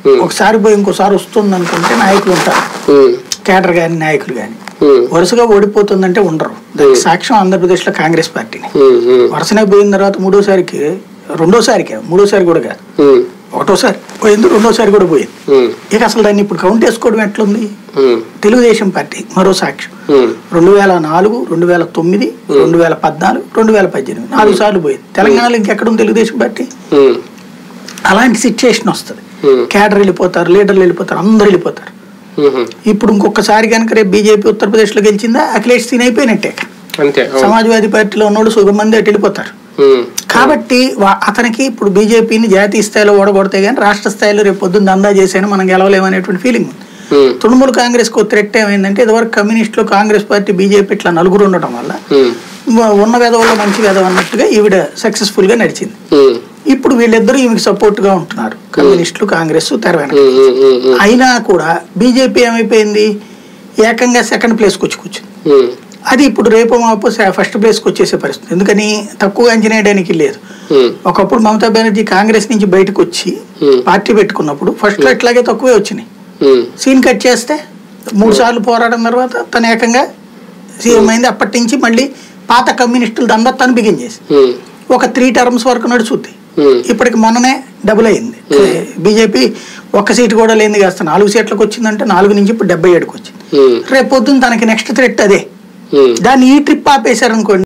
ఒకసారి పోయి ఇంకోసారి వస్తుంది అనుకుంటే నాయకులు ఉంటారు ఉమ్, కేడర్ కానీ నాయకులు కానీ ఉమ్, వరుసగా ఓడిపోతుందంటే ఉండరు దానికి సాక్ష్యం ఆంధ్రప్రదేశ్లో కాంగ్రెస్ పార్టీని ఉమ్, ఉమ్, వరుసనే పోయిన తర్వాత మూడోసారికి రెండోసారికి మూడోసారి కూడా కాదు ఉమ్, ఒకటోసారి పోయింది రెండోసారి కూడా పోయింది ఉమ్, ఇక అసలు దాన్ని ఇప్పుడు కౌంట్ వేసుకోవడం ఎట్లుంది ఉమ్, తెలుగుదేశం పార్టీ మరో సాక్ష్యం ఉమ్, రెండు వేల నాలుగు రెండు వేల తొమ్మిది రెండు వేల పద్నాలుగు రెండు వేల పద్దెనిమిది నాలుగు సార్లు పోయింది తెలంగాణలో ఇంకెక్కడుంది తెలుగుదేశం పార్టీ ఉమ్, అలాంటి సిచ్యుయేషన్ వస్తుంది Hmm. కేడర్ వెళ్ళిపోతారు లీడర్లు వెళ్ళిపోతారు అందరు వెళ్ళిపోతారు ఉమ్, ఇప్పుడు ఇంకొకసారి కనుక రేపు బీజేపీ ఉత్తరప్రదేశ్లో గెలిచిందా అఖిలేష్ సీన్ అయిపోయినట్టే అంతే అవును. సమాజ్వాదీ పార్టీలో ఉన్నోళ్ళు సుగం మంది అటు వెళ్ళిపోతారు ఉమ్, కాబట్టి వా- అతనికి ఇప్పుడు బీజేపీని జాతీయ స్థాయిలో ఓడగొడితే కానీ రాష్ట్ర స్థాయిలో రేపు పొద్దున్న అందా చేసాను మనం గెలవలేమనేటువంటి ఫీలింగ్ ఉంది ఉమ్, తృణమూల్ కాంగ్రెస్కి థ్రెట్ ఏమైందంటే ఇదివరకు కమ్యూనిస్టులు కాంగ్రెస్ పార్టీ బీజేపీ ఇట్లా నలుగురు ఉండటం వల్ల ఉమ్, వ- ఉన్న వెధవల్లో మంచి వెధవ అన్నట్టుగా ఈవిడ సక్సెస్ఫుల్ గా నడిచింది ఉమ్, ఇప్పుడు వీళ్ళిద్దరూ ఈమెకి సపోర్ట్ గా ఉంటున్నారు కమ్యూనిస్టులు కాంగ్రెస్ తెరవైన ఉమ్, ఉమ్, ఉమ్, ఉమ్, అయినా కూడా బీజేపీ ఏమైపోయింది ఏకంగా సెకండ్ ప్లేస్కి వచ్చి కూర్చుంది ఉమ్, అది ఇప్పుడు రేపు మాపు ఫస్ట్ ప్లేస్కి వచ్చేసే పరిస్థితి ఎందుకని తక్కువ అంచనా వేయడానికి లేదు ఉమ్, ఒకప్పుడు మమతా బెనర్జీ కాంగ్రెస్ నుంచి బయటకు వచ్చి Hmm. పార్టీ పెట్టుకున్నప్పుడు ఫస్ట్ లో ఇట్లాగే తక్కువే వచ్చినాయి ఉమ్, సీన్ కట్ చేస్తే మూడు సార్లు పోరాడిన తర్వాత తను ఏకంగా సీఎం అయింది అప్పటి నుంచి మళ్ళీ పాత కమ్యూనిస్టుల దందా తను బిగిన్ చేసి ఉమ్, ఒక త్రీ టర్మ్స్ వరకు నడుచుద్ది ఉమ్, ఇప్పటికి మొన్ననే డబుల్ అయింది బీజేపీ ఒక్క సీటు కూడా లేనిది కాస్త నాలుగు సీట్లకు వచ్చిందంటే నాలుగు నుంచి ఇప్పుడు డెబ్బై ఏడుకి వచ్చింది ఉమ్, రేపు పొద్దున్న తనకి నెక్స్ట్ థ్రెట్ అదే ఉమ్. దాన్ని ఈ ట్రిప్ ఆపేశారనుకోండి